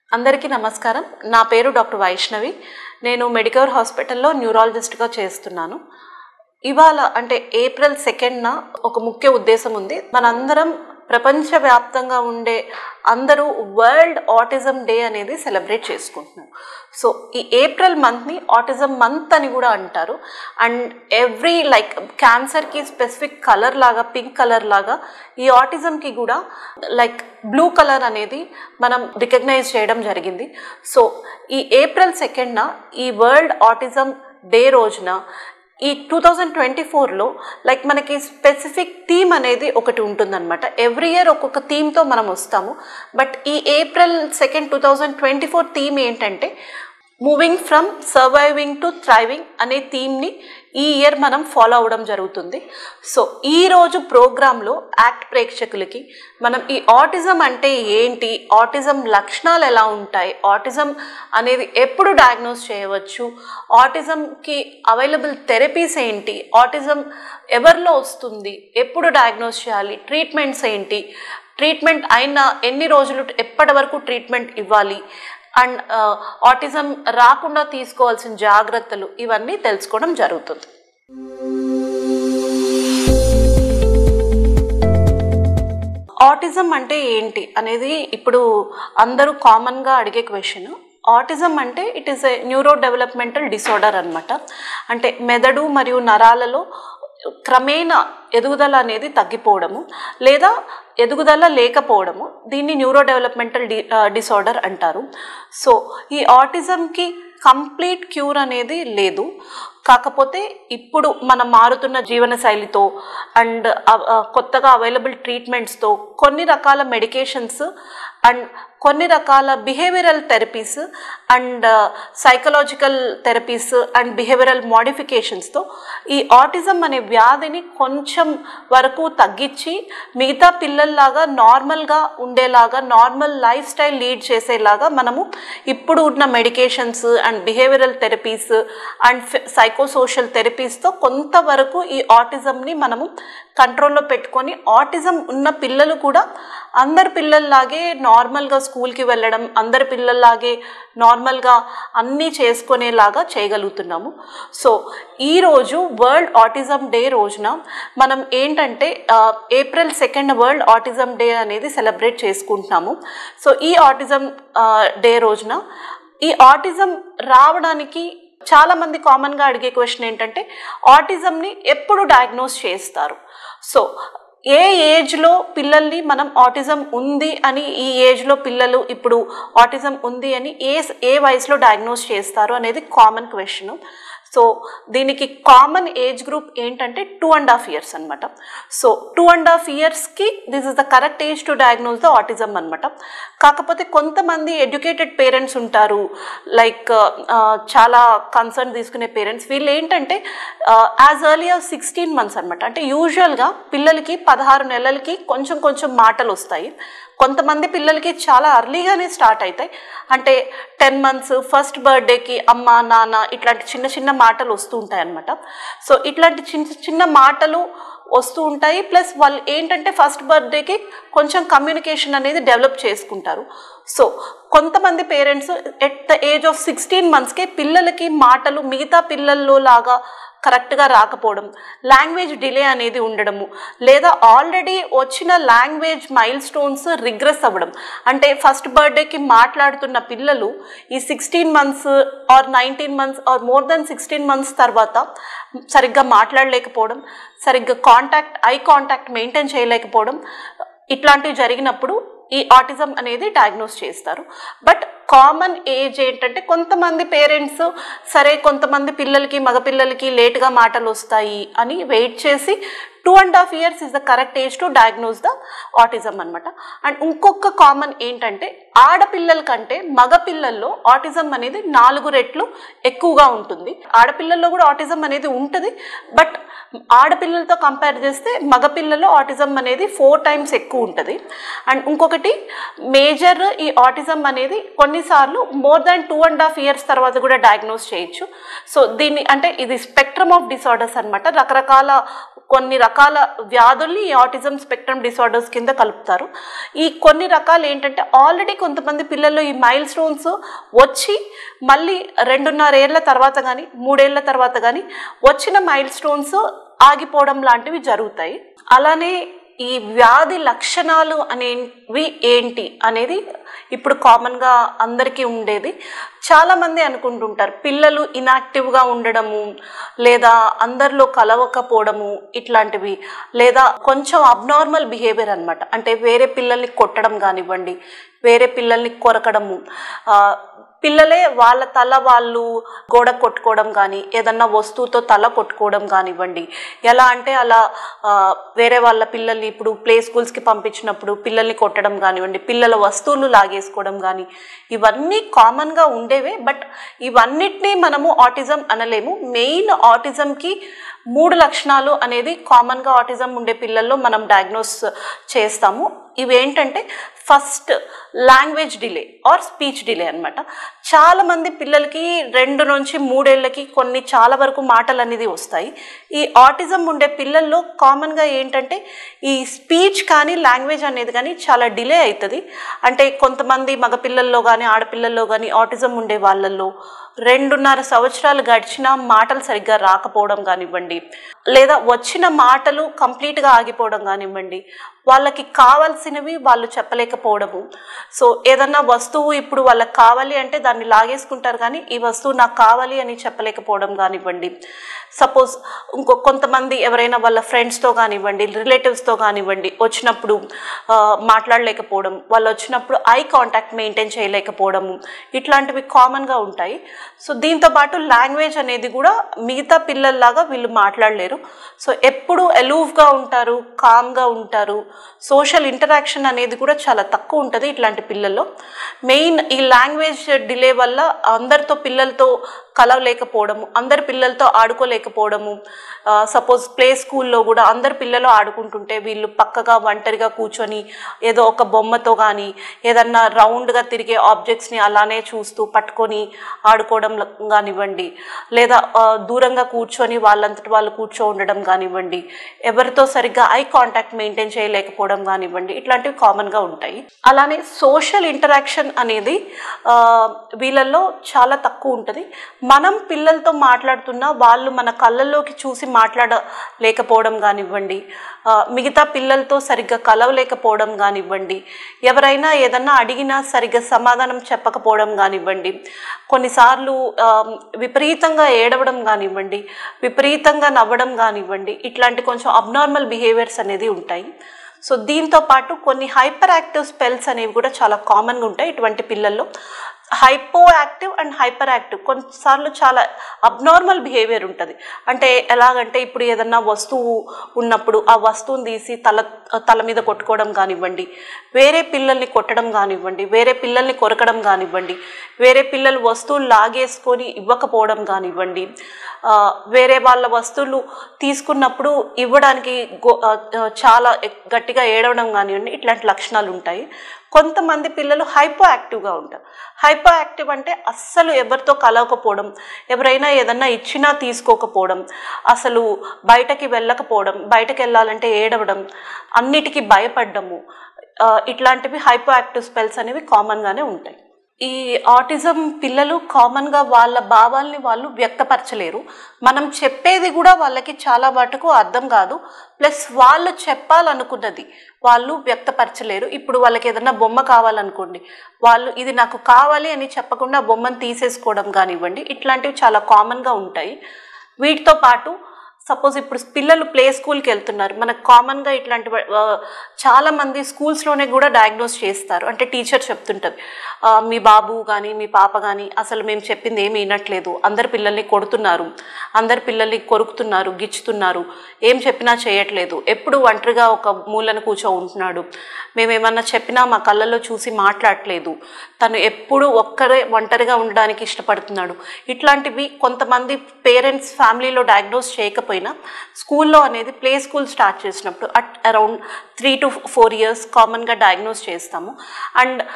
అందరికీ నమస్కారం నా పేరు డాక్టర్ వైష్ణవి నేను మెడికవర్ హాస్పిటల్లో న్యూరాలజిస్ట్గా చేస్తున్నాను ఇవాళ అంటే ఏప్రిల్ సెకండ్న ఒక ముఖ్య ఉద్దేశం ఉంది మనందరం ప్రపంచవ్యాప్తంగా ఉండే అందరూ వరల్డ్ ఆటిజం డే అనేది సెలబ్రేట్ చేసుకుంటున్నాం సో ఈ ఏప్రిల్ మంత్ని ఆటిజం మంత్ అని కూడా అంటారు అండ్ ఎవ్రీ లైక్ క్యాన్సర్కి స్పెసిఫిక్ కలర్ లాగా పింక్ కలర్ లాగా ఈ ఆటిజంకి కూడా లైక్ బ్లూ కలర్ అనేది మనం రికగ్నైజ్ చేయడం జరిగింది సో ఈ ఏప్రిల్ సెకండ్న ఈ వరల్డ్ ఆటిజం డే రోజున ఈ టూ థౌజండ్ ట్వంటీ ఫోర్లో లైక్ మనకి స్పెసిఫిక్ థీమ్ అనేది ఒకటి ఉంటుందన్నమాట ఎవ్రీ ఇయర్ ఒక్కొక్క థీమ్తో మనం వస్తాము బట్ ఈ April second two thousand twenty four theme ఏంటంటే moving from surviving to thriving అనే థీమ్ని ఈ ఇయర్ మనం ఫాలో అవ్వడం జరుగుతుంది సో ఈరోజు ప్రోగ్రాంలో యాక్ట్ ప్రేక్షకులకి మనం ఈ ఆటిజం అంటే ఏంటి ఆటిజం లక్షణాలు ఎలా ఉంటాయి ఆటిజం అనేది ఎప్పుడు డయాగ్నోస్ చేయవచ్చు ఆటిజంకి అవైలబుల్ థెరపీస్ ఏంటి ఆటిజం ఎవరిలో వస్తుంది ఎప్పుడు డయాగ్నోస్ చేయాలి ట్రీట్మెంట్స్ ఏంటి ట్రీట్మెంట్ అయిన ఎన్ని రోజులు ఎప్పటి వరకు ట్రీట్మెంట్ ఇవ్వాలి అండ్ ఆటిజం రాకుండా తీసుకోవాల్సిన జాగ్రత్తలు ఇవన్నీ తెలుసుకోవడం జరుగుతుంది ఆటిజం అంటే ఏంటి అనేది ఇప్పుడు అందరూ కామన్గా అడిగే క్వశ్చన్ ఆటిజం అంటే it is a neurodevelopmental disorder అనమాట అంటే మెదడు మరియు నరాలలో క్రమేణా ఎదుగుదల అనేది తగ్గిపోవడము లేదా ఎదుగుదల లేకపోవడము దీన్ని న్యూరో డెవలప్మెంటల్ డి డిసార్డర్ అంటారు సో ఈ ఆటిజంకి కంప్లీట్ క్యూర్ అనేది లేదు కాకపోతే ఇప్పుడు మనం మారుతున్న జీవన శైలితో అండ్ కొత్తగా అవైలబుల్ ట్రీట్మెంట్స్తో కొన్ని రకాల మెడికేషన్స్ అండ్ కొన్ని రకాల behavioural therapies and psychological therapies and behavioural మోడిఫికేషన్స్తో ఈ ఆటిజం అనే వ్యాధిని కొంచెం వరకు తగ్గించి మిగతా పిల్లల్లాగా నార్మల్గా ఉండేలాగా నార్మల్ లైఫ్ స్టైల్ లీడ్ చేసేలాగా మనము ఇప్పుడు ఉన్న medications and behavioural therapies and psychosocial థెరపీస్తో కొంతవరకు ఈ ఆటిజంని మనము కంట్రోల్లో పెట్టుకొని ఆటిజం ఉన్న పిల్లలు కూడా అందరి పిల్లల్లాగే నార్మల్గా స్కూల్కి వెళ్ళడం అందరి పిల్లల్లాగే నార్మల్గా అన్నీ చేసుకునేలాగా చేయగలుగుతున్నాము సో ఈరోజు వరల్డ్ ఆటిజం డే రోజున మనం ఏంటంటే April second world autism day అనేది సెలబ్రేట్ చేసుకుంటున్నాము సో ఈ ఆటిజం డే రోజున ఈ ఆటిజం రావడానికి చాలామంది కామన్గా అడిగే క్వశ్చన్ ఏంటంటే ఆటిజంని ఎప్పుడు డయాగ్నోస్ చేస్తారు సో ఏ ఏజ్లో పిల్లల్ని మనం ఆటిజం ఉంది అని ఈ ఏజ్లో పిల్లలు ఇప్పుడు ఆటిజం ఉంది అని ఏ ఏ వయసులో డయాగ్నోస్ చేస్తారు అనేది కామన్ క్వశ్చన్ సో దీనికి కామన్ ఏజ్ గ్రూప్ ఏంటంటే టూ అండ్ హాఫ్ ఇయర్స్ అనమాట సో టూ అండ్ హాఫ్ ఇయర్స్కి this is the correct age to diagnose the autism అనమాట కాకపోతే కొంతమంది ఎడ్యుకేటెడ్ పేరెంట్స్ ఉంటారు లైక్ చాలా కన్సర్న్ తీసుకునే పేరెంట్స్ వీళ్ళు ఏంటంటే as early as sixteen months అనమాట అంటే యూజువల్గా పిల్లలకి పదహారు నెలలకి కొంచెం కొంచెం మాటలు వస్తాయి కొంతమంది పిల్లలకి చాలా అర్లీగానే స్టార్ట్ అవుతాయి అంటే టెన్ మంత్స్ ఫస్ట్ బర్త్డేకి అమ్మ నాన్న ఇట్లాంటి చిన్న చిన్న మాటలు వస్తూ ఉంటాయి అనమాట సో ఇట్లాంటి చిన్న చిన్న మాటలు వస్తూ ఉంటాయి ప్లస్ వాళ్ళు ఏంటంటే ఫస్ట్ బర్త్డేకి కొంచెం కమ్యూనికేషన్ అనేది డెవలప్ చేసుకుంటారు సో కొంతమంది parents at the age of sixteen మంత్స్కే పిల్లలకి మాటలు మిగతా పిల్లల్లో లాగా కరెక్ట్గా రాకపోవడం లాంగ్వేజ్ డిలే అనేది ఉండడము లేదా ఆల్రెడీ వచ్చిన లాంగ్వేజ్ మైల్ స్టోన్స్ రిగ్రెస్ అవ్వడం అంటే ఫస్ట్ బర్త్డేకి మాట్లాడుతున్న పిల్లలు ఈ sixteen months or nineteen months or more than sixteen months తర్వాత సరిగ్గా మాట్లాడలేకపోవడం సరిగ్గా కాంటాక్ట్ ఐ కాంటాక్ట్ మెయింటైన్ చేయలేకపోవడం ఇట్లాంటివి జరిగినప్పుడు ఈ ఆటిజం అనేది డయాగ్నోస్ చేస్తారు బట్ కామన్ ఏజ్ ఏంటంటే కొంతమంది పేరెంట్స్ సరే కొంతమంది పిల్లలకి మగపిల్లలకి లేట్గా మాటలు వస్తాయి అని వెయిట్ చేసి two and half years is the correct age to diagnose the autism అనమాట అండ్ ఇంకొక కామన్ ఏంటంటే ఆడపిల్లల కంటే మగపిల్లల్లో ఆటిజం అనేది నాలుగు రెట్లు ఎక్కువగా ఉంటుంది ఆడపిల్లల్లో కూడా ఆటిజం అనేది ఉంటుంది బట్ ఆడపిల్లలతో కంపేర్ చేస్తే మగపిల్లల్లో ఆటిజం అనేది ఫోర్ టైమ్స్ ఎక్కువ ఉంటుంది అండ్ ఇంకొకటి మేజర్ ఈ ఆటిజం అనేది కొన్నిసార్లు more than two and half years తర్వాత కూడా డయాగ్నోస్ చేయొచ్చు సో దీన్ని అంటే ఇది స్పెక్ట్రమ్ ఆఫ్ డిసార్డర్స్ అనమాట రకరకాల కొన్ని రకాల వ్యాధుల్ని ఈ ఆటిజం స్పెక్ట్రమ్ డిసార్డర్స్ కింద కలుపుతారు ఈ కొన్ని రకాలు ఏంటంటే ఆల్రెడీ కొంతమంది పిల్లల్లో ఈ మైల్ స్టోన్స్ వచ్చి మళ్ళీ రెండున్నర ఏళ్ళ తర్వాత కానీ మూడేళ్ల తర్వాత కానీ వచ్చిన మైల్ స్టోన్స్ ఆగిపోవడం లాంటివి జరుగుతాయి అలానే ఈ వ్యాధి లక్షణాలు అనేవి ఏంటి అనేది ఇప్పుడు కామన్గా అందరికీ ఉండేది చాలామంది అనుకుంటుంటారు పిల్లలు ఇనాక్టివ్గా ఉండడము లేదా అందరిలో కలవకపోవడము ఇట్లాంటివి లేదా కొంచెం అబ్నార్మల్ బిహేవియర్ అనమాట అంటే వేరే పిల్లల్ని కొట్టడం కానివ్వండి వేరే పిల్లల్ని కొరకడము ఆ, పిల్లలే వాళ్ళ తల వాళ్ళు గోడ కొట్టుకోవడం కానీ ఏదన్నా వస్తువుతో తల కొట్టుకోవడం కానివ్వండి ఎలా అంటే అలా ఆ, వేరే వాళ్ళ పిల్లల్ని ఇప్పుడు ప్లే స్కూల్స్కి పంపించినప్పుడు పిల్లల్ని కొట్టడం కానివ్వండి పిల్లల వస్తువులు లాగేసుకోవడం కానీ ఇవన్నీ కామన్గా ఉండేవే బట్ ఇవన్నిటినీ మనము ఆటిజం అనలేము మెయిన్ ఆటిజంకి మూడు లక్షణాలు అనేది కామన్గా ఆటిజం ఉండే పిల్లల్లో మనం డయాగ్నోస్ చేస్తాము ఇవేంటంటే first language delay or speech delay అనమాట చాలామంది పిల్లలకి రెండు నుంచి మూడేళ్ళకి కొన్ని చాలా వరకు మాటలు అనేది వస్తాయి ఈ ఆటిజం ఉండే పిల్లల్లో కామన్గా ఏంటంటే ఈ స్పీచ్ కానీ లాంగ్వేజ్ అనేది కానీ చాలా డిలే అవుతుంది అంటే కొంతమంది మగ పిల్లల్లో కానీ ఆడపిల్లల్లో కానీ ఆటిజం ఉండే వాళ్ళల్లో రెండున్నర సంవత్సరాలు గడిచినా మాటలు సరిగ్గా రాకపోవడం కానివ్వండి లేదా వచ్చిన మాటలు కంప్లీట్గా ఆగిపోవడం కానివ్వండి వాళ్ళకి కావాల్సినవి వాళ్ళు చెప్పలేకపోవడము సో ఏదన్నా వస్తువు ఇప్పుడు వాళ్ళకి కావాలి అంటే దాన్ని లాగేసుకుంటారు కానీ ఈ వస్తువు నాకు కావాలి అని చెప్పలేకపోవడం కానివ్వండి సపోజ్ ఇంకో కొంతమంది ఎవరైనా వాళ్ళ ఫ్రెండ్స్తో కానివ్వండి రిలేటివ్స్తో కానివ్వండి వచ్చినప్పుడు ఆ, మాట్లాడలేకపోవడం వాళ్ళు వచ్చినప్పుడు ఐ కాంటాక్ట్ మెయింటైన్ చేయలేకపోవడము ఇట్లాంటివి కామన్గా ఉంటాయి సో దీంతో పాటు లాంగ్వేజ్ అనేది కూడా మిగతా పిల్లల్లాగా వీళ్ళు మాట్లాడలేరు సో ఎప్పుడు ఎలూవ్గా ఉంటారు కామ్గా ఉంటారు సోషల్ ఇంటరాక్షన్ అనేది కూడా చాలా తక్కువ ఉంటుంది ఇట్లాంటి పిల్లల్లో మెయిన్ ఈ లాంగ్వేజ్ డిలే వల్ల అందరితో పిల్లలతో కలవలేకపోవడము అందరి పిల్లలతో ఆడుకోలేకపోవడము సపోజ్ ప్లే స్కూల్లో కూడా అందరు పిల్లలు ఆడుకుంటుంటే వీళ్ళు పక్కగా ఒంటరిగా కూర్చొని ఏదో ఒక బొమ్మతో కానీ ఏదన్నా రౌండ్గా తిరిగే ఆబ్జెక్ట్స్ని అలానే చూస్తూ పట్టుకొని ఆడుకోవడం ల- కానివ్వండి లేదా ఆ, దూరంగా కూర్చొని వాళ్ళంతటి వాళ్ళు కూర్చో ఉండడం కానివ్వండి ఎవరితో సరిగ్గా ఐ కాంటాక్ట్ మెయింటైన్ చేయలేకపోవడం కానివ్వండి ఇట్లాంటివి కామన్గా ఉంటాయి అలానే సోషల్ ఇంటరాక్షన్ అనేది ఆ, వీళ్ళల్లో చాలా తక్కువ ఉంటుంది మనం పిల్లలతో మాట్లాడుతున్నా వాళ్ళు మన కళ్ళల్లోకి చూసి మాట్లాడలేకపోవడం కానివ్వండి ఆ, మిగతా పిల్లలతో సరిగ్గా కలవలేకపోవడం కానివ్వండి ఎవరైనా ఏదన్నా అడిగినా సరిగ్గా సమాధానం చెప్పకపోవడం కానివ్వండి కొన్నిసార్లు ఆ, విపరీతంగా ఏడవడం కానివ్వండి విపరీతంగా నవ్వడం కానివ్వండి ఇట్లాంటి కొంచెం అబ్నార్మల్ బిహేవియర్స్ అనేది ఉంటాయి సో దీంతో పాటు కొన్ని హైపర్ యాక్టివ్ స్పెల్స్ అనేవి కూడా చాలా కామన్గా ఉంటాయి ఇటువంటి పిల్లల్లో hypoactive and hyperactive కొన్నిసార్లు చాలా అబ్నార్మల్ బిహేవియర్ ఉంటుంది అంటే ఎలాగంటే ఇప్పుడు ఏదన్నా వస్తువు ఉన్నప్పుడు ఆ వస్తువుని తీసి తల తల మీద కొట్టుకోవడం కానివ్వండి వేరే పిల్లల్ని కొట్టడం కానివ్వండి వేరే పిల్లల్ని కొరకడం కానివ్వండి వేరే పిల్లలు వస్తువులు లాగేసుకొని ఇవ్వకపోవడం కానివ్వండి ఆ, వేరే వాళ్ళ వస్తువులు తీసుకున్నప్పుడు ఇవ్వడానికి గో ఆ, ఆ, చాలా ఎక్- గట్టిగా ఏడవడం కానివ్వండి ఇట్లాంటి లక్షణాలు ఉంటాయి కొంతమంది పిల్లలు హైపో యాక్టివ్గా ఉంటారు హైపో యాక్టివ్ అంటే అస్సలు ఎవరితో కలవకపోవడం ఎవరైనా ఏదన్నా ఇచ్చినా తీసుకోకపోవడం అసలు బయటకి వెళ్ళకపోవడం బయటకు వెళ్ళాలంటే ఏడవడం అన్నిటికీ భయపడ్డము ఆ, ఇట్లాంటివి హైపో యాక్టివ్ స్పెల్స్ అనేవి కామన్గానే ఉంటాయి ఈ ఆటిజం పిల్లలు కామన్గా వాళ్ళ భావాల్ని వాళ్ళు వ్యక్తపరచలేరు మనం చెప్పేది కూడా వాళ్ళకి చాలా మటుకు అర్థం కాదు ప్లస్ వాళ్ళు చెప్పాలనుకున్నది వాళ్ళు వ్యక్తపరచలేరు ఇప్పుడు వాళ్ళకి ఏదైనా బొమ్మ కావాలనుకోండి వాళ్ళు ఇది నాకు కావాలి అని చెప్పకుండా బొమ్మను తీసేసుకోవడం కానివ్వండి ఇట్లాంటివి చాలా కామన్గా ఉంటాయి వీటితో పాటు సపోజ్ ఇప్పుడు పిల్లలు ప్లే స్కూల్కి వెళ్తున్నారు మనకు కామన్గా ఇట్లాంటి వా- ఆ, చాలా మంది స్కూల్స్లోనే కూడా డయాగ్నోస్ చేస్తారు అంటే టీచర్ చెప్తుంటుంది ఆ, మీ బాబు కానీ మీ పాప కానీ అసలు మేము చెప్పింది ఏమీ వినట్లేదు అందరి పిల్లల్ని కొడుతున్నారు అందరి పిల్లల్ని కొరుకుతున్నారు గిచ్చుతున్నారు ఏం చెప్పినా చేయట్లేదు ఎప్పుడు ఒంటరిగా ఒక మూలను కూర్చో ఉంటున్నాడు మేమేమన్నా చెప్పినా మా కళ్ళల్లో చూసి మాట్లాడట్లేదు తను ఎప్పుడు ఒక్కరే ఒంటరిగా ఉండడానికి ఇష్టపడుతున్నాడు ఇట్లాంటివి కొంతమంది పేరెంట్స్ ఫ్యామిలీలో డయాగ్నోస్ చేయకపోయినా స్కూల్లో అనేది ప్లే స్కూల్ స్టార్ట్ చేసినప్పుడు at around three to four years కామన్గా డయాగ్నోస్ చేస్తాము అండ్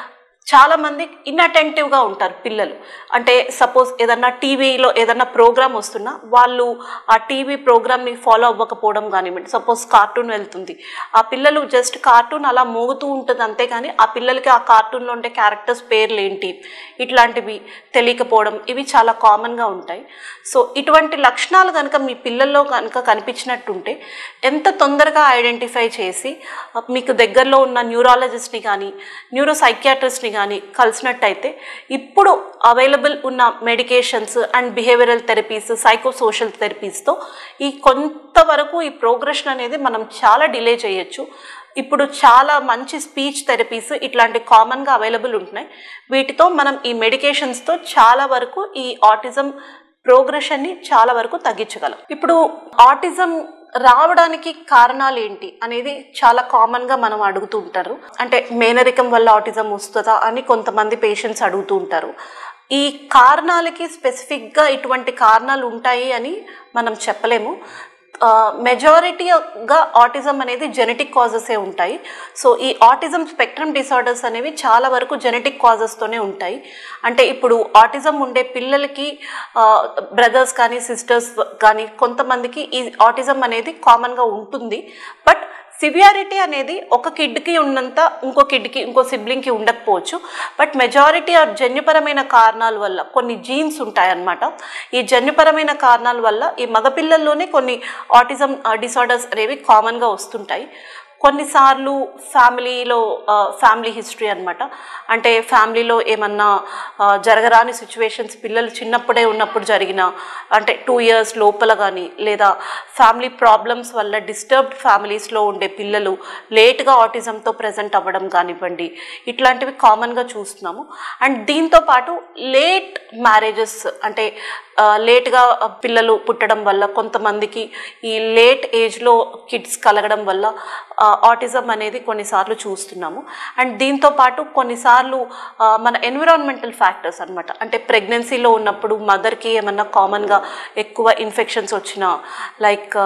చాలామంది ఇన్అటెంటివ్గా ఉంటారు పిల్లలు అంటే సపోజ్ ఏదన్నా టీవీలో ఏదన్నా ప్రోగ్రామ్ వస్తున్నా వాళ్ళు ఆ టీవీ ప్రోగ్రామ్ని ఫాలో అవ్వకపోవడం కానివ్వండి సపోజ్ కార్టూన్ వెళ్తుంది ఆ పిల్లలు జస్ట్ కార్టూన్ అలా మోగుతూ ఉంటుంది అంతేగాని ఆ పిల్లలకి ఆ కార్టూన్లో ఉండే క్యారెక్టర్స్ పేర్లు ఏంటి ఇట్లాంటివి తెలియకపోవడం ఇవి చాలా కామన్గా ఉంటాయి సో ఇటువంటి లక్షణాలు కనుక మీ పిల్లల్లో కనుక కనిపించినట్టుంటే ఎంత తొందరగా ఐడెంటిఫై చేసి ఆ, మీకు దగ్గరలో ఉన్న న్యూరాలజిస్ట్ని కానీ న్యూరో సైకియాట్రిస్ట్ని కానీ కలిసినట్టయితే ఇప్పుడు అవైలబుల్ ఉన్న medications and behavioural therapies psychosocial థెరపీస్తో ఈ కొంతవరకు ఈ ప్రోగ్రెషన్ అనేది మనం చాలా డిలే చేయొచ్చు ఇప్పుడు చాలా మంచి స్పీచ్ థెరపీస్ ఇట్లాంటి కామన్గా అవైలబుల్ ఉంటున్నాయి వీటితో మనం ఈ మెడికేషన్స్తో చాలా వరకు ఈ ఆటిజం ప్రోగ్రెషన్ని చాలా వరకు తగ్గించగలం ఇప్పుడు ఆటిజం రావడానికి కారణాలు ఏంటి అనేది చాలా కామన్గా మనం అడుగుతూ ఉంటారు అంటే మేనరికం వల్ల ఆటిజం వస్తుందా అని కొంతమంది పేషెంట్స్ అడుగుతూ ఉంటారు ఈ కారణాలకి స్పెసిఫిక్గా ఇటువంటి కారణాలు ఉంటాయి అని మనం చెప్పలేము మెజారిటీగా ఆటిజం అనేది జెనెటిక్ కాజెసే ఉంటాయి సో ఈ ఆటిజం స్పెక్ట్రమ్ డిసార్డర్స్ అనేవి చాలా వరకు జెనెటిక్ కాజెస్తోనే ఉంటాయి అంటే ఇప్పుడు ఆటిజం ఉండే పిల్లలకి బ్రదర్స్ కానీ సిస్టర్స్ కానీ కొంతమందికి ఈ ఆటిజం అనేది కామన్గా ఉంటుంది బట్ సివియారిటీ అనేది ఒక కిడ్కి ఉన్నంత ఇంకో కిడ్కి ఇంకో సిబ్లింగ్కి ఉండకపోవచ్చు బట్ మెజారిటీ ఆఫ్ జన్యుపరమైన కారణాల వల్ల కొన్ని జీన్స్ ఉంటాయన్నమాట ఈ జన్యుపరమైన కారణాల వల్ల ఈ మగపిల్లల్లోనే కొన్ని ఆటిజం డిసార్డర్స్ అనేవి కామన్గా వస్తుంటాయి కొన్నిసార్లు ఫ్యామిలీలో ఫ్యామిలీ హిస్టరీ అనమాట అంటే ఫ్యామిలీలో ఏమన్నా ఆ, జరగరాని సిచ్యువేషన్స్ పిల్లలు చిన్నప్పుడే ఉన్నప్పుడు జరిగిన అంటే టూ ఇయర్స్ లోపల కానీ లేదా ఫ్యామిలీ ప్రాబ్లమ్స్ వల్ల డిస్టర్బ్డ్ ఫ్యామిలీస్లో ఉండే పిల్లలు లేట్గా ఆటిజంతో ప్రజెంట్ అవ్వడం కానివ్వండి ఇట్లాంటివి కామన్గా చూస్తున్నాము అండ్ దీంతో పాటు లేట్ మ్యారేజెస్ అంటే ఆ, లేట్గా పిల్లలు పుట్టడం వల్ల కొంతమందికి ఈ లేట్ ఏజ్లో కిడ్స్ కలగడం వల్ల ఆ, ఆటిజం అనేది కొన్నిసార్లు చూస్తున్నాము అండ్ దీంతో పాటు కొన్నిసార్లు ఆ, మన ఎన్విరాన్మెంటల్ ఫ్యాక్టర్స్ అన్నమాట అంటే ప్రెగ్నెన్సీలో ఉన్నప్పుడు మదర్కి ఏమన్నా కామన్గా ఎక్కువ ఇన్ఫెక్షన్స్ వచ్చినా లైక్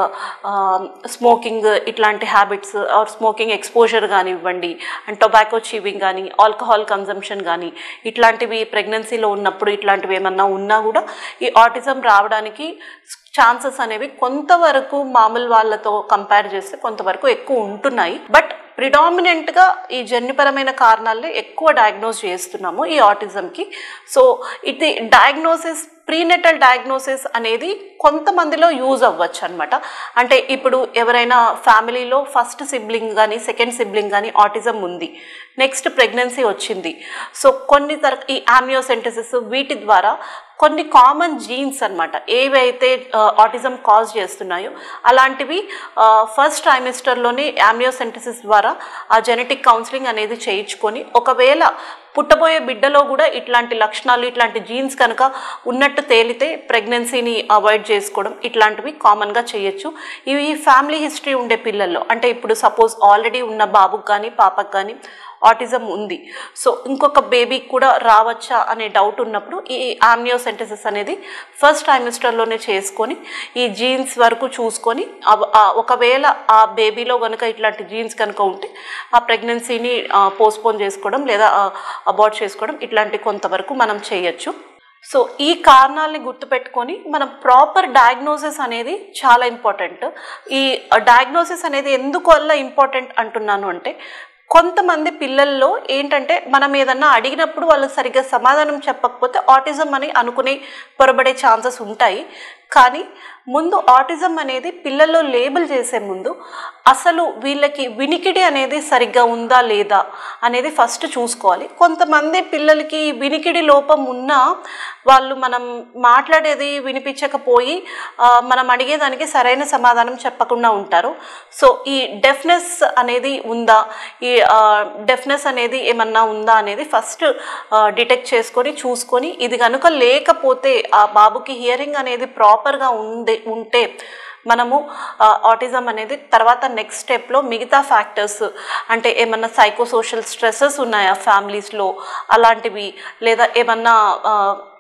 స్మోకింగ్ ఇట్లాంటి హ్యాబిట్స్ ఆర్ స్మోకింగ్ ఎక్స్పోజర్ కానివ్వండి అండ్ టొబాకో చీవింగ్ కానీ ఆల్కహాల్ కన్జంప్షన్ కానీ ఇట్లాంటివి ప్రెగ్నెన్సీలో ఉన్నప్పుడు ఇట్లాంటివి ఏమన్నా ఉన్నా కూడా ఈ ఆటిజం రావడానికి ఛాన్సెస్ అనేవి కొంతవరకు మామూలు వాళ్ళతో కంపేర్ చేస్తే కొంతవరకు ఎక్కువ ఉంటున్నాయి బట్ ప్రిడామినెంట్గా ఈ జన్యుపరమైన కారణాలే ఎక్కువ డయాగ్నోస్ చేస్తున్నాము ఈ ఆటిజంకి సో ఇది డయాగ్నోసిస్ ప్రీనెటల్ డయాగ్నోసిస్ అనేది కొంతమందిలో యూజ్ అవ్వచ్చు అనమాట అంటే ఇప్పుడు ఎవరైనా ఫ్యామిలీలో ఫస్ట్ సిబ్లింగ్ కానీ సెకండ్ సిబ్లింగ్ కానీ ఆటిజం ఉంది నెక్స్ట్ ప్రెగ్నెన్సీ వచ్చింది సో కొన్ని తర ఈ ఆమ్నియోసెంటసిస్ వీటి ద్వారా కొన్ని కామన్ జీన్స్ అన్నమాట ఏవైతే ఆటిజం కాజ్ చేస్తున్నాయో అలాంటివి ఫస్ట్ ట్రైమిస్టర్లోనే యామ్నియోసెంటసిస్ ద్వారా ఆ జెనెటిక్ కౌన్సిలింగ్ అనేది చేయించుకొని ఒకవేళ పుట్టబోయే బిడ్డలో కూడా ఇట్లాంటి లక్షణాలు ఇట్లాంటి జీన్స్ కనుక ఉన్నట్టు తేలితే ప్రెగ్నెన్సీని అవాయిడ్ చేసుకోవడం ఇట్లాంటివి కామన్గా చేయొచ్చు ఇవి ఫ్యామిలీ హిస్టరీ ఉండే పిల్లల్లో అంటే ఇప్పుడు సపోజ్ ఆల్రెడీ ఉన్న బాబుకి కానీ పాపకు కానీ ఆటిజం ఉంది సో ఇంకొక బేబీకి కూడా రావచ్చా అనే డౌట్ ఉన్నప్పుడు ఈ ఆమ్నియోసెంటసిస్ అనేది ఫస్ట్ ట్రైమిస్టర్లోనే చేసుకొని ఈ జీన్స్ వరకు చూసుకొని అవ- ఆ ఒకవేళ ఆ బేబీలో కనుక ఇట్లాంటి జీన్స్ కనుక ఉంటే ఆ ప్రెగ్నెన్సీని పోస్ట్పోన్ చేసుకోవడం లేదా అబార్ట్ చేసుకోవడం ఇట్లాంటి కొంతవరకు మనం చేయొచ్చు సో ఈ కారణాలని గుర్తుపెట్టుకొని మనం ప్రాపర్ డయాగ్నోసిస్ అనేది చాలా ఇంపార్టెంట్ ఈ డయాగ్నోసిస్ అనేది ఎందుకు వల్ల ఇంపార్టెంట్ అంటున్నాను అంటే కొంతమంది పిల్లల్లో ఏంటంటే మనం ఏదన్నా అడిగినప్పుడు వాళ్ళు సరిగ్గా సమాధానం చెప్పకపోతే ఆటిజం అని అనుకునే పొరబడే ఛాన్సెస్ ఉంటాయి కానీ ముందు ఆటిజం అనేది పిల్లల్లో లేబుల్ చేసే ముందు అసలు వీళ్ళకి వినికిడి అనేది సరిగ్గా ఉందా లేదా అనేది ఫస్ట్ చూసుకోవాలి కొంతమంది పిల్లలకి వినికిడి లోపం ఉన్నా వాళ్ళు మనం మాట్లాడేది వినిపించకపోయి ఆ, మనం అడిగేదానికి సరైన సమాధానం చెప్పకుండా ఉంటారు సో ఈ డెఫ్నెస్ అనేది ఉందా ఈ డెఫ్నెస్ అనేది ఏమన్నా ఉందా అనేది ఫస్ట్ డిటెక్ట్ చేసుకొని చూసుకొని ఇది కనుక లేకపోతే ఆ బాబుకి హియరింగ్ అనేది ప్రాపర్గా ఉంది ఉంటే మనము ఆటిజం అనేది తర్వాత నెక్స్ట్ స్టెప్లో మిగతా ఫ్యాక్టర్స్ అంటే ఏమన్నా సైకోసోషల్ స్ట్రెస్సెస్ ఉన్నాయా ఫ్యామిలీస్లో అలాంటివి లేదా ఏమన్నా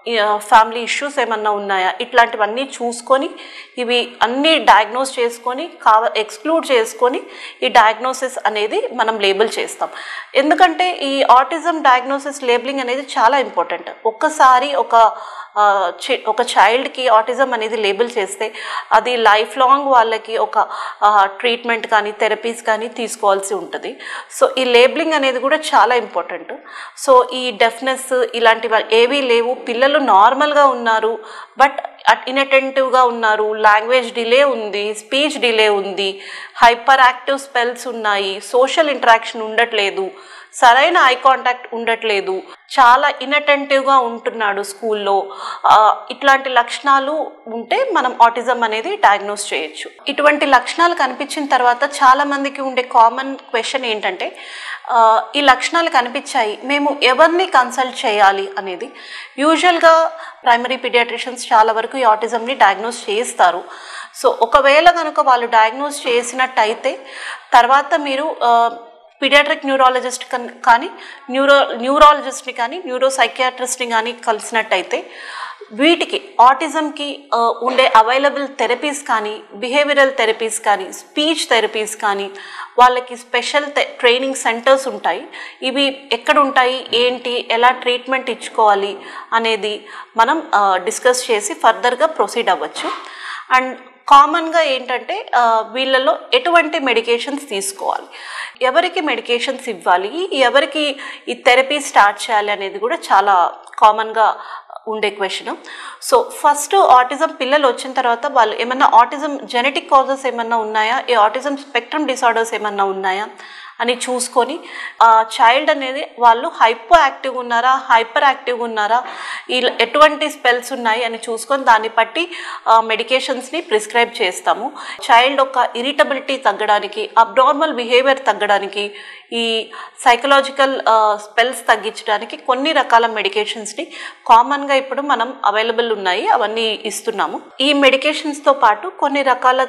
ఫ్యామిలీ ఇష్యూస్ ఏమన్నా ఉన్నాయా ఇట్లాంటివన్నీ చూసుకొని ఇవి అన్నీ డయాగ్నోస్ చేసుకొని కావ ఎక్స్క్లూడ్ చేసుకొని ఈ డయాగ్నోసిస్ అనేది మనం లేబుల్ చేస్తాం ఎందుకంటే ఈ ఆటిజం డయాగ్నోసిస్ లేబులింగ్ అనేది చాలా ఇంపార్టెంట్ ఒక్కసారి ఒక ఆ, చి- ఒక చైల్డ్కి ఆటిజం అనేది లేబుల్ చేస్తే అది లైఫ్ లాంగ్ వాళ్ళకి ఒక ట్రీట్మెంట్ కానీ థెరపీస్ కానీ తీసుకోవాల్సి ఉంటుంది సో ఈ లేబులింగ్ అనేది కూడా చాలా ఇంపార్టెంట్ సో ఈ డెఫ్నెస్ ఇలాంటివి ఏవీ లేవు పిల్లలు నార్మల్గా ఉన్నారు బట్ ఇన్అటెంటివ్గా ఉన్నారు లాంగ్వేజ్ డిలే ఉంది స్పీచ్ డిలే ఉంది హైపర్ యాక్టివ్ స్పెల్స్ ఉన్నాయి సోషల్ ఇంటరాక్షన్ ఉండట్లేదు సరైన ఐ కాంటాక్ట్ ఉండట్లేదు చాలా ఇన్అటెంటివ్గా ఉంటున్నాడు స్కూల్లో ఆ, ఇట్లాంటి లక్షణాలు ఉంటే మనం ఆటిజం అనేది డయాగ్నోస్ చేయొచ్చు ఇటువంటి లక్షణాలు కనిపించిన తర్వాత చాలా మందికి ఉండే కామన్ క్వశ్చన్ ఏంటంటే ఆ, ఈ లక్షణాలు కనిపించాయి మేము ఎవరిని కన్సల్ట్ చేయాలి అనేది యూజువల్గా ప్రైమరీ పీడియాట్రిషియన్స్ చాలా వరకు ఈ ఆటిజంని డయాగ్నోస్ చేస్తారు సో ఒకవేళ కనుక వాళ్ళు డయాగ్నోస్ చేసినట్టయితే తర్వాత మీరు ఆ, పీడియాట్రిక్ న్యూరాలజిస్ట్ కన్- కానీ న్యూరో న్యూరాలజిస్ట్ని కానీ న్యూరో సైకియాట్రిస్ట్ని కానీ కలిసినట్టయితే వీటికి ఆటిజంకి ఆ, ఉండే అవైలబుల్ థెరపీస్ కానీ బిహేవియరల్ థెరపీస్ కానీ స్పీచ్ థెరపీస్ కానీ వాళ్ళకి స్పెషల్ ట్రైనింగ్ సెంటర్స్ ఉంటాయి ఇవి ఎక్కడ ఉంటాయి ఏంటి ఎలా ట్రీట్మెంట్ ఇచ్చుకోవాలి అనేది మనం డిస్కస్ చేసి ఫర్దర్గా ప్రొసీడ్ అవ్వచ్చు అండ్ కామన్గా ఏంటంటే ఆ, వీళ్ళలో ఎటువంటి మెడికేషన్స్ తీసుకోవాలి ఎవరికి మెడికేషన్స్ ఇవ్వాలి ఎవరికి ఈ థెరపీ స్టార్ట్ చేయాలి అనేది కూడా చాలా కామన్గా ఉండే క్వశ్చన్ సో ఫస్ట్ ఆటిజం పిల్లలు వచ్చిన తర్వాత వాళ్ళు ఏమన్నా ఆటిజం జెనెటిక్ కాజెస్ ఏమన్నా ఉన్నాయా ఈ ఆటిజం స్పెక్ట్రమ్ డిసార్డర్స్ ఏమన్నా ఉన్నాయా అని చూసుకొని ఆ చైల్డ్ అనేది వాళ్ళు హైపో యాక్టివ్గా ఉన్నారా హైపర్ యాక్టివ్గా ఉన్నారా ఈ ఎటువంటి స్పెల్స్ ఉన్నాయి అని చూసుకొని దాన్ని బట్టి మెడికేషన్స్ని ప్రిస్క్రైబ్ చేస్తాము చైల్డ్ యొక్క ఇరిటబిలిటీ తగ్గడానికి అబ్నార్మల్ బిహేవియర్ తగ్గడానికి ఈ సైకలాజికల్ స్పెల్స్ తగ్గించడానికి కొన్ని రకాల మెడికేషన్స్ని కామన్గా ఇప్పుడు మనం అవైలబుల్ ఉన్నాయి అవన్నీ ఇస్తున్నాము ఈ మెడికేషన్స్తో పాటు కొన్ని రకాల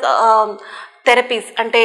థెరపీస్ అంటే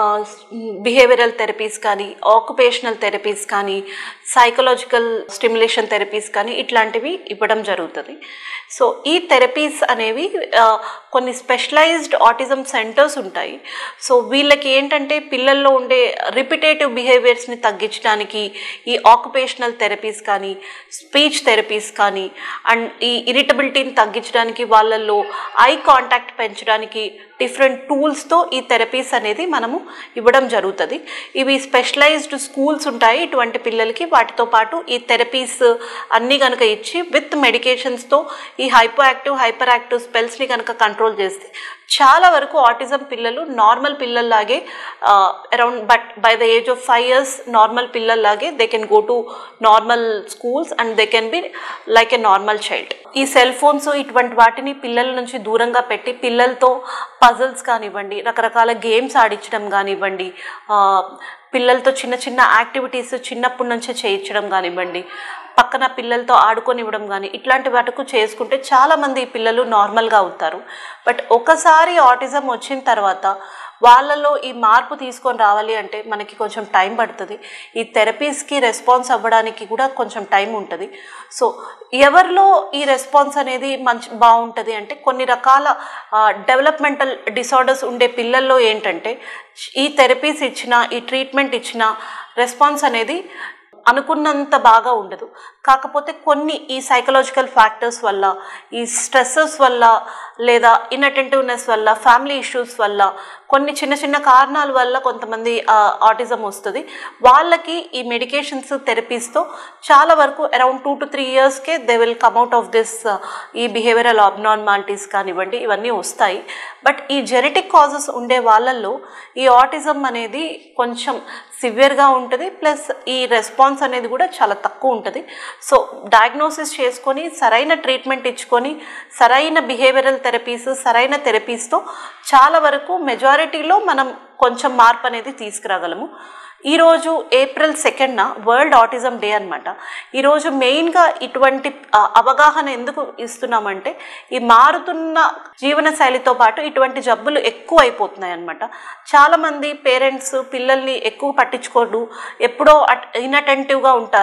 బిహేవియరల్ థెరపీస్ కానీ ఆక్యుపేషనల్ థెరపీస్ కానీ సైకలాజికల్ స్టిమ్యులేషన్ థెరపీస్ కానీ ఇట్లాంటివి ఇవ్వడం జరుగుతుంది సో ఈ థెరపీస్ అనేవి ఆ, కొన్ని స్పెషలైజ్డ్ ఆటిజం సెంటర్స్ ఉంటాయి సో వీళ్ళకి ఏంటంటే పిల్లల్లో ఉండే రిపిటేటివ్ బిహేవియర్స్ని తగ్గించడానికి ఈ ఆక్యుపేషనల్ థెరపీస్ కానీ స్పీచ్ థెరపీస్ కానీ అండ్ ఈ ఇరిటబిలిటీని తగ్గించడానికి వాళ్ళల్లో ఐ కాంటాక్ట్ పెంచడానికి డిఫరెంట్ టూల్స్తో ఈ థెరపీస్ అనేది మనము ఇవ్వడం జరుగుతుంది ఇవి స్పెషలైజ్డ్ స్కూల్స్ ఉంటాయి ఇటువంటి పిల్లలకి వాటితో పాటు ఈ థెరపీస్ అన్నీ కనుక ఇచ్చి విత్ మెడికేషన్స్తో ఈ హైపో యాక్టివ్ హైపర్ యాక్టివ్ స్పెల్స్ని కనుక కంట్రోల్ చేస్తే చాలా వరకు ఆటిజం పిల్లలు నార్మల్ పిల్లల్లాగే around but by the age of five years normal పిల్లల్లాగే they can go to normal schools and they can be like a normal child ఈ సెల్ ఫోన్స్ ఇటువంటి వాటిని పిల్లల నుంచి దూరంగా పెట్టి పిల్లలతో పజల్స్ కానివ్వండి రకరకాల గేమ్స్ ఆడించడం కానివ్వండి ఆ, పిల్లలతో చిన్న చిన్న యాక్టివిటీస్ చిన్నప్పటి నుంచే చేయించడం కానివ్వండి పక్కన పిల్లలతో ఆడుకొనివ్వడం కానీ ఇట్లాంటి వాటికు చేసుకుంటే చాలామంది ఈ పిల్లలు నార్మల్గా అవుతారు బట్ ఒకసారి ఆటిజం వచ్చిన తర్వాత వాళ్ళలో ఈ మార్పు తీసుకొని రావాలి అంటే మనకి కొంచెం టైం పడుతుంది ఈ థెరపీస్కి రెస్పాన్స్ అవ్వడానికి కూడా కొంచెం టైం ఉంటుంది సో ఎవరిలో ఈ రెస్పాన్స్ అనేది మంచి బాగుంటుంది అంటే కొన్ని రకాల డెవలప్మెంటల్ డిసార్డర్స్ ఉండే పిల్లల్లో ఏంటంటే ఈ థెరపీస్ ఇచ్చిన ఈ ట్రీట్మెంట్ ఇచ్చిన రెస్పాన్స్ అనేది అనుకున్నంత బాగా ఉండదు కాకపోతే కొన్ని ఈ సైకలాజికల్ ఫ్యాక్టర్స్ వల్ల ఈ స్ట్రెస్సెస్ వల్ల లేదా ఇన్అటెంటివ్నెస్ వల్ల ఫ్యామిలీ ఇష్యూస్ వల్ల కొన్ని చిన్న చిన్న కారణాల వల్ల కొంతమంది ఆటిజం వస్తుంది వాళ్ళకి ఈ మెడికేషన్స్ థెరపీస్తో చాలా వరకు అరౌండ్ టూ టు త్రీ ఇయర్స్కే they will come out of this ఈ బిహేవియరల్ అబ్నార్మాలిటీస్ కానివ్వండి ఇవన్నీ వస్తాయి బట్ ఈ జెనెటిక్ కాజెస్ ఉండే వాళ్ళల్లో ఈ ఆటిజం అనేది కొంచెం సివియర్గా ఉంటుంది ప్లస్ ఈ రెస్పాన్స్ అనేది కూడా చాలా తక్కువ ఉంటుంది సో డయాగ్నోసిస్ చేసుకొని సరైన ట్రీట్మెంట్ ఇచ్చుకొని సరైన బిహేవియరల్ థెరపీస్ సరైన థెరపీస్తో చాలా వరకు మెజారిటీలో మనం కొంచెం మార్పు అనేది తీసుకురాగలము ఈరోజు ఏప్రిల్ సెకండ్న వరల్డ్ ఆటిజం డే అనమాట ఈరోజు మెయిన్గా ఇటువంటి ఆ, అవగాహన ఎందుకు ఇస్తున్నామంటే ఈ మారుతున్న జీవన శైలితో పాటు ఇటువంటి జబ్బులు ఎక్కువ అయిపోతున్నాయి అనమాట చాలామంది పేరెంట్స్ పిల్లల్ని ఎక్కువ పట్టించుకోరు ఎప్పుడో ఇన్అటెంటివ్గా ఉంటారు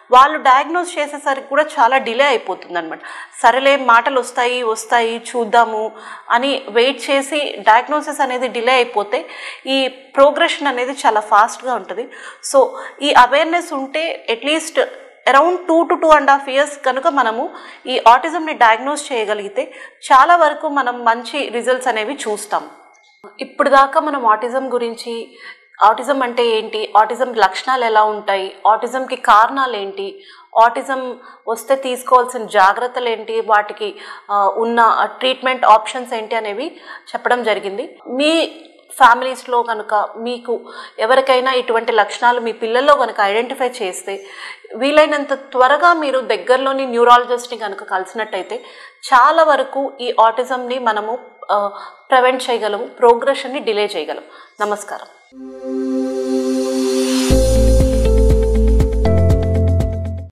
వాళ్ళు డయాగ్నోస్ చేసేసరికి కూడా చాలా డిలే అయిపోతుంది అనమాట సరేలే మాటలు వస్తాయి వస్తాయి చూద్దాము అని వెయిట్ చేసి డయాగ్నోసిస్ అనేది డిలే అయిపోతే ఈ ప్రోగ్రెషన్ అనేది చాలా ఫాస్ట్గా ఉంటుంది సో ఈ అవేర్నెస్ ఉంటే at least around two to two and half years కనుక మనము ఈ ఆటిజంని డయాగ్నోస్ చేయగలిగితే చాలా వరకు మనం మంచి రిజల్ట్స్ అనేవి చూస్తాం ఇప్పుడు దాకా మనం ఆటిజం గురించి ఆటిజం అంటే ఏంటి ఆటిజం లక్షణాలు ఎలా ఉంటాయి ఆటిజంకి కారణాలు ఏంటి ఆటిజం వస్తే తీసుకోవాల్సిన జాగ్రత్తలు ఏంటి వాటికి ఆ, ఉన్న ట్రీట్మెంట్ ఆప్షన్స్ ఏంటి అనేవి చెప్పడం జరిగింది మీ ఫ్యామిలీస్లో కనుక మీకు ఎవరికైనా ఇటువంటి లక్షణాలు మీ పిల్లల్లో కనుక ఐడెంటిఫై చేస్తే వీలైనంత త్వరగా మీరు దగ్గరలోని న్యూరాలజిస్ట్ని కనుక కలిసినట్టయితే చాలా వరకు ఈ ఆటిజంని మనము ప్రివెంట్ చేయగలము ప్రోగ్రెషన్ని డిలే చేయగలం నమస్కారం